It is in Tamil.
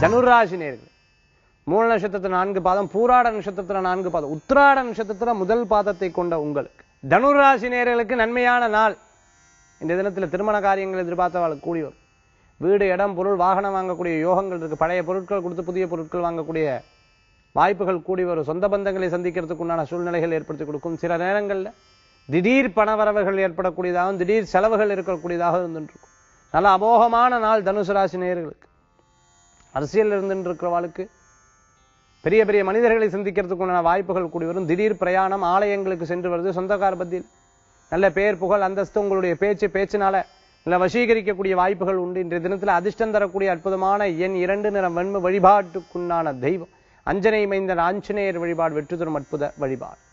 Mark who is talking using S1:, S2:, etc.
S1: தனுராசி நேர்கள் மூல நட்சத்திரத்துல நான்கு பாதம் பூராட நட்சத்திரத்துல நான்கு பாதம் உத்திராட நட்சத்திரத்துல முதல் பாதத்தை கொண்ட உங்களுக்கு தனுராசி நேர்களுக்கு நன்மையான நாள் இந்த தினத்துல திருமண காரியங்கள் எதிர்பார்த்தவாளுக்கு கூடி வரும் வீடு இடம் பொருள் வாகனம் வாங்கக்கூடிய யோகங்கள் இருக்கு பழைய பொருட்கள் கொடுத்து புதிய பொருட்கள் வாங்கக்கூடிய வாய்ப்புகள் கூடி வரும் சொந்த பந்தங்களை சந்திக்கிறதுக்கு உண்டான சூழ்நிலைகள் ஏற்படுத்தி கொடுக்கும் சில நேரங்கள்ல திடீர் பணவரவுகள் ஏற்படக்கூடியதாகவும் திடீர் செலவுகள் இருக்கக்கூடியதாக இருந்துட்டு இருக்கும் நல்ல அமோகமான நாள் தனுசு ராசி நேயர்களுக்கு அரசியல் இருந்துட்டு இருக்கிறவாளுக்கு பெரிய பெரிய மனிதர்களை சந்திக்கிறதுக்கு உண்டான வாய்ப்புகள் கூடி வரும் திடீர் பிரயாணம் ஆலயங்களுக்கு சென்று வருது சொந்தக்கார பத்தியில் நல்ல பேர் புகழ் அந்தஸ்து உங்களுடைய பேச்சு பேச்சினால நல்ல வசீகரிக்கக்கூடிய வாய்ப்புகள் உண்டு இன்றைய தினத்தில் அதிர்ஷ்டம் தரக்கூடிய அற்புதமான எண் இரண்டு நிறம் வெண்மை வழிபாட்டுக்குண்டான தெய்வம் அஞ்சனை மைந்தன் ஆஞ்சநேயர் வழிபாடு வெற்றி தரும் அற்புத வழிபாடு